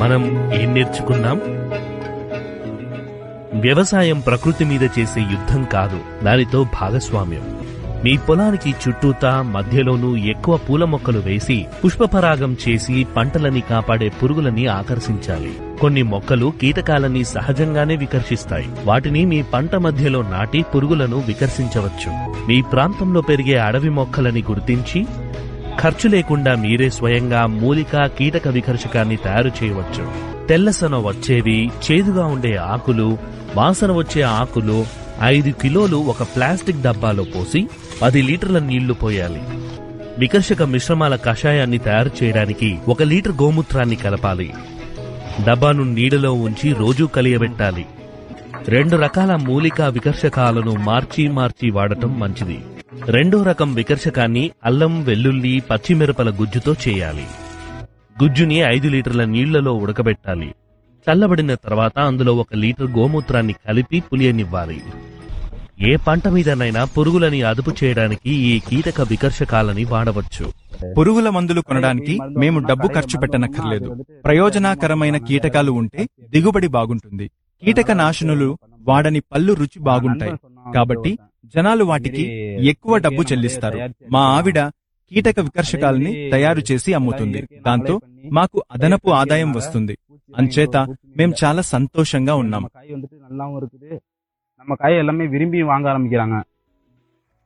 మనం ఏం నేర్చుకున్నాం వ్యవసాయం ప్రకృతి మీద చేసే యుద్ధం కాదు దానితో భాగస్వామ్యం మీ పొలానికి చుట్టూతా మధ్యలోనూ ఎక్కువ పూల మొక్కలు వేసి పుష్పపరాగం చేసి పంటలని కాపాడే పురుగులని ఆకర్షించాలి కొన్ని మొక్కలు కీటకాలని సహజంగానే వికర్షిస్తాయి వాటిని మీ పంట మధ్యలో నాటి పురుగులను వికర్షించవచ్చు మీ ప్రాంతంలో పెరిగే అడవి మొక్కలని గుర్తించి ఖర్చు లేకుండా మీరే స్వయంగా మూలిక కీటక వికర్షకాన్ని తయారు చేయవచ్చు తెల్లసన వచ్చేవి చేదుగా ఉండే ఆకులు వాసన వచ్చే ఆకులు ఐదు కిలోలు ఒక ప్లాస్టిక్ డబ్బాలో పోసి పది లీటర్ల నీళ్లు పోయాలి వికర్షక మిశ్రమాల కషాయాన్ని తయారు చేయడానికి ఒక లీటర్ గోమూత్రాన్ని కలపాలి డబ్బాను నీడలో ఉంచి రోజూ కలియబెట్టాలి రెండు రకాల మూలికా వికర్షకాలను మార్చి మార్చి వాడటం మంచిది రెండో రకం వికర్షకాన్ని అల్లం వెల్లుల్లి పచ్చిమిరపల గుజ్జుతో చేయాలి గుజ్జుని ఐదు లీటర్ల నీళ్లలో ఉడకబెట్టాలి చల్లబడిన తర్వాత అందులో ఒక లీటర్ గోమూత్రాన్ని కలిపి పులియనివ్వాలి ఏ పంట మీదనైనా పురుగులని అదుపు చేయడానికి ఈ కీటక వికర్షకాలని వాడవచ్చు పురుగుల మందులు కొనడానికి మేము డబ్బు ఖర్చు పెట్టనక్కర్లేదు ప్రయోజనకరమైన కీటకాలు ఉంటే దిగుబడి బాగుంటుంది కీటక నాశనులు వాడని పళ్ళు రుచి బాగుంటాయి కాబట్టి జనాలు వాటికి ఎక్కువ డబ్బు చెల్లిస్తారు మా ఆవిడ కీటక వికర్షకాలని తయారు చేసి అమ్ముతుంది దాంతో మాకు అదనపు ఆదాయం వస్తుంది అంచేత మేం చాలా సంతోషంగా ఉన్నాం நம்ம காய் வந்துட்டு நல்லாவும் இருக்குது நம்ம காய் எல்லாமே விரும்பி வாங்க ஆரம்பிக்கிறாங்க